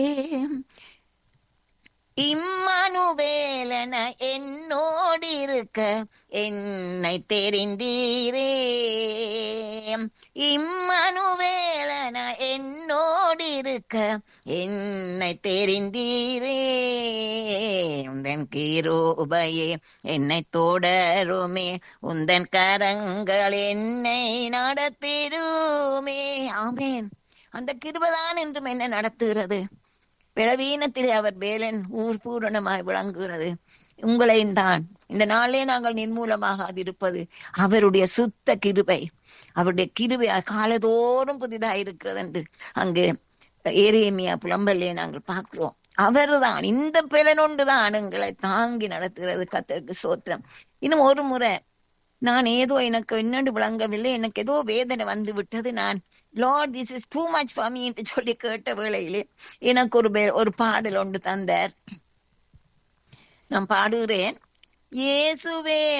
இம்மானுவேலன என்னோடு இருக்க என்னை தெரிந்தீரே இம்மானுவேலன என்னோடு இருக்க என்னை தெரிந்தீரே உந்தன் கிருபையே என்னை தொடருமே உந்தன் கரங்கள் என்னை நடத்திடுமே ஆமேன் அந்த கிருபதான் என்றும் என்ன நடத்துகிறது பிளவீனத்திலே அவர் வேலன் ஊர் பூரணமாய் விளங்குகிறது உங்களையும் தான் இந்த நாளே நாங்கள் நிர்மூலமாகாதிருப்பது அவருடைய சுத்த கிருபை அவருடைய கிருபை காலதோறும் புதிதாக இருக்கிறது என்று அங்கு ஏரேமியா புலம்பல்லே நாங்கள் பார்க்கிறோம் அவர்தான் இந்த பிளனொண்டு தான் எங்களை தாங்கி நடத்துகிறது கத்தருக்கு சோத்திரம் இன்னும் ஒரு முறை நான் ஏதோ எனக்கு என்னண்டு விளங்கவில்லை எனக்கு ஏதோ வேதனை வந்து விட்டது நான் lord this is too much for me என்று சொல்லி கேட்ட வேளையிலே எனக்கு ஒரு ஒரு பாடல் ஒன்று தந்தார் நான் பாடுகிறேன் இயேசுவே